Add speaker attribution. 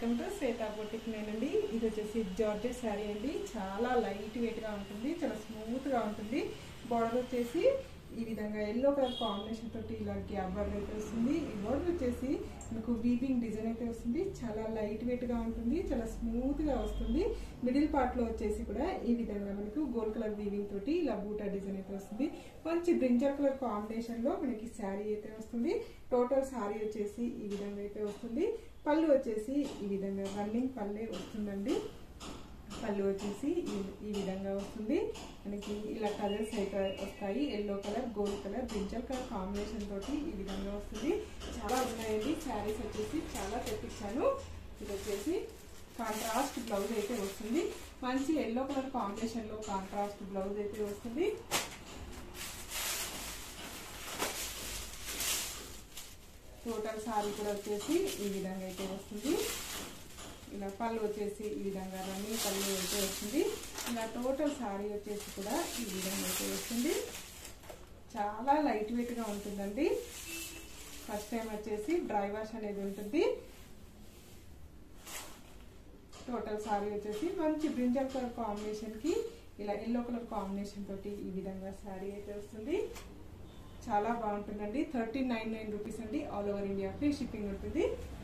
Speaker 1: welcome to Shweta boutique నేనండి ఇది వచ్చేసి జార్జెట్ శారీ అండి చాలా లైట్ వెయిట్ గా ఉంటుంది చాలా స్మూత్ గా ఉంటుంది బార్డర్ వచ్చేసి ఈ విధంగా ఎల్లో కలర్ కాంబినేషన్ తోటి ఇలా గ్యాప్ బార్డర్ అయితే వస్తుంది ఈ బార్డర్ వచ్చేసి మీకు వీవింగ్ డిజైన్ అయితే వస్తుంది చాలా లైట్ వెయిట్ గా ఉంటుంది చాలా స్మూత్ గా వస్తుంది మిడిల్ పార్ట్ లో వచ్చేసి కూడా ఈ విధంగా మనకు గోల్డ్ కలర్ వీవింగ్ తోటి ఇలా బూటా డిజైన్ అయితే వస్తుంది మంచి బ్రింజర్ కలర్ కాంబినేషన్ లో మనకి శారీ అయితే వస్తుంది టోటల్ శారీ వచ్చేసి ఈ విధంగా అయితే వస్తుంది పళ్ళు వచ్చేసి ఈ విధంగా రన్నింగ్ పల్లె వస్తుందండి పళ్ళు వచ్చేసి ఈ- ఈ విధంగా వస్తుంది మనకి ఇలా కలర్స్ అయితే వస్తాయి yellow colour gold colour brinjal colour combination తోటి ఈ విధంగా వస్తుంది చాలా ఉన్నాయండి శారీస్ వచ్చేసి చాలా తెప్పించాను ఇది వచ్చేసి కాంట్రాస్ట్ బ్లౌజ్ అయితే వస్తుంది మంచి ఎల్లో కలర్ కాంబినేషన్ లో కాంట్రాస్ట్ బ్లౌజ్ అయితే వస్తుంది టోటల్ సారీ కూడా వచ్చేసి ఈ విధంగా అయితే వస్తుంది ఇలా పళ్ళు వచ్చేసి ఈ విధంగా రన్నింగ్ పళ్ళు అయితే వస్తుంది ఇలా టోటల్ సారీ వచ్చేసి కూడా ఈ విధంగా అయితే వస్తుంది చాలా లైట్ వెయిట్ గా ఉంటుందండి ఫస్ట్ టైం వచ్చేసి డ్రై వాష్ అనేది ఉంటుంది టోటల్ సారీ వచ్చేసి మంచి బ్రింజల్ కలర్ కాంబినేషన్ కి ఇలా ఎల్లో కలర్ కాంబినేషన్ తోటి ఈ విధంగా సారీ అయితే వస్తుంది చాలా బాగుంటుందండి థర్టీ నైన్ నైన్ రూపీస్ అండి all over India free shipping ఉంటుంది